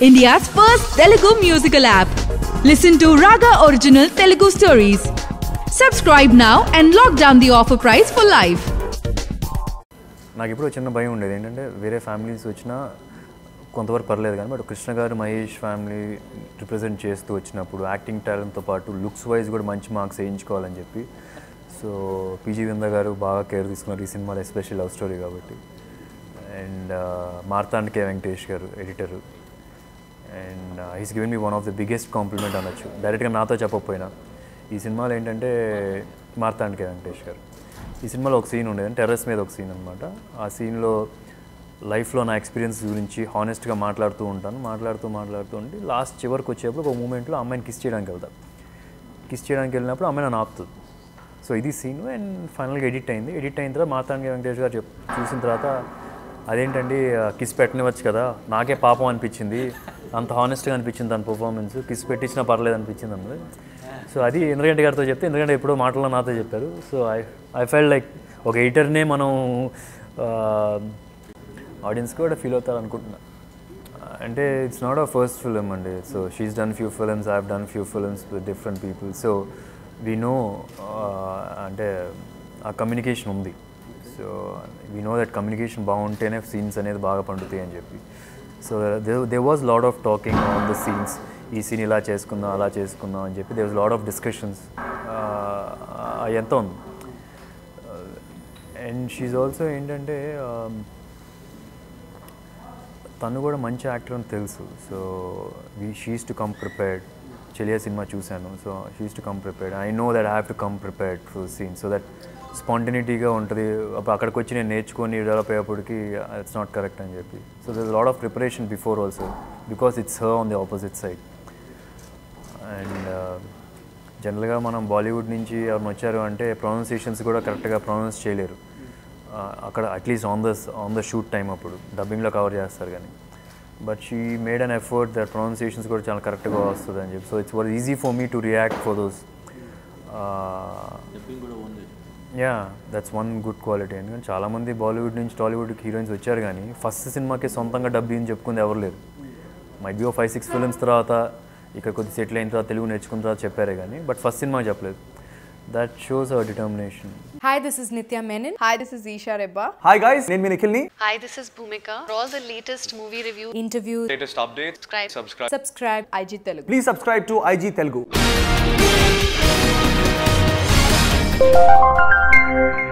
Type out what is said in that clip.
India's first Telugu musical app. Listen to Raga Original Telugu stories. Subscribe now and lock down the offer price for life. నాకు ఇప్పుడు చిన్న భయం ఉండేది ఏంటంటే వేరే ఫ్యామిలీస్ వచ్చినా కొంతవరకు పర్లేదు కానీ బట్ కృష్ణ గారు మహేష్ ఫ్యామిలీ రిప్రజెంట్ చేస్తూ వచ్చినప్పుడు యాక్టింగ్ టాలెంట్తో పాటు లుక్స్ వైజ్ కూడా మంచి మార్క్స్ వేయించుకోవాలని చెప్పి సో పీజీ వింద గారు బాగా కేర్ తీసుకున్నారు ఈ సినిమాలో ఎస్పెషల్ లవ్ స్టోరీ కాబట్టి అండ్ మార్తాండ్ కే వెంకటేష్ గారు editor and he's given me one of the biggest compliment అనొచ్చు డైరెక్ట్గా నాతో చెప్పకపోయినా ఈ సినిమాలో ఏంటంటే మార్తాండ్ కే వెంకటేష్ గారు ఈ సినిమాలో ఒక సీన్ ఉండేది టెర్రస్ మీద ఒక సీన్ అనమాట ఆ సీన్లో లైఫ్లో నా ఎక్స్పీరియన్స్ గురించి హానెస్ట్గా మాట్లాడుతూ ఉంటాను మాట్లాడుతూ మాట్లాడుతూ ఉండి లాస్ట్ చివరికి వచ్చేప్పుడు ఒక మూమెంట్లో అమ్మాయిని కిస్ చేయడానికి వెళ్తాను కిస్ చేయడానికి వెళ్ళినప్పుడు అమ్మాయి నన్ను ఆపుతుంది సో ఇది సీన్ అండ్ ఫైనల్గా ఎడిట్ అయింది ఎడిట్ అయిన తర్వాత మాతాంగి వెంకటేష్ గారు చెప్ చూసిన తర్వాత అదేంటండి కిస్ పెట్టనివచ్చు కదా నాకే పాపం అనిపించింది అంత హానెస్ట్గా అనిపించింది తన పర్ఫార్మెన్స్ కిస్ పెట్టించినా పర్లేదు అనిపించింది అన్నది సో అది ఇంద్రగంటి గారితో చెప్తే ఇంద్రగంటి ఎప్పుడో మాటల్లో నాతో చెప్పారు so I I fell like ఒక ఎడిటర్నే మనం ఆడియన్స్ కూడా ఫీల్ అవుతారు అనుకుంటున్నా అంటే it's not a first film అండి so she's done few films I done few films with different people so we know అంటే ఆ కమ్యూనికేషన్ ఉంది so we know that communication బాగుంటేనే సీన్స్ అనేది బాగా పండుతాయి అని చెప్పి so they was lot of talking on the scenes ఈ సీన్ ఇలా చేసుకుందాం అలా చేసుకుందాం అని చెప్పి they was lot of discussions ఎంత ఉంది అండ్ షీజ్ ఆల్సో ఏంటంటే um, తను కూడా మంచి యాక్టర్ అని తెలుసు so we she's to come prepared Cheliya cinema చూశాను so she's to come prepared I know that I have to come prepared for scene so that స్పాంటినిటీగా ఉంటుంది అప్పుడు అక్కడికి వచ్చి నేను నేర్చుకొని డెవలప్ అయ్యేప్పటికి ఇట్స్ నాట్ కరెక్ట్ అని చెప్పి so there lot of preparation before also because it's her on the opposite side and జనరల్గా మనం బాలీవుడ్ నుంచి ఎవరిని వచ్చారు అంటే ప్రొనౌన్సియేషన్స్ కూడా కరెక్ట్గా ప్రొనౌన్స్ చేయలేరు Uh, అక్కడ at least on the on the shoot time అప్పుడు డబ్బింగ్లో కవర్ చేస్తారు కానీ but she made an effort that pronunciations కూడా చాలా కరెక్ట్గా వస్తుంది అని చెప్పి so it's very easy for me to react for those yeah that's one good quality ఎందుకంటే చాలామంది బాలీవుడ్ నుంచి టాలీవుడ్కి హీరోయిన్స్ వచ్చారు కానీ ఫస్ట్ సినిమాకి సొంతంగా డబ్బింగ్ చెప్పుకుంది ఎవరు లేరు might be oh five six films తర్వాత ఇక్కడ కొద్ది సెటిల్ అయిన తర్వాత తెలుగు నేర్చుకున్న తర్వాత చెప్పారే కానీ బట్ ఫస్ట్ సినిమా చెప్పలేదు that shows our determination Hi, this is Nitya Menon. Hi, this is Isha Rebba. Hi guys నేను మీ నిఖిల్ని Hi, this is Bhumika. For all the latest movie review, Interview. latest updates, subscribe. subscribe. Subscribe. IG Telugu. Please subscribe to IG Telugu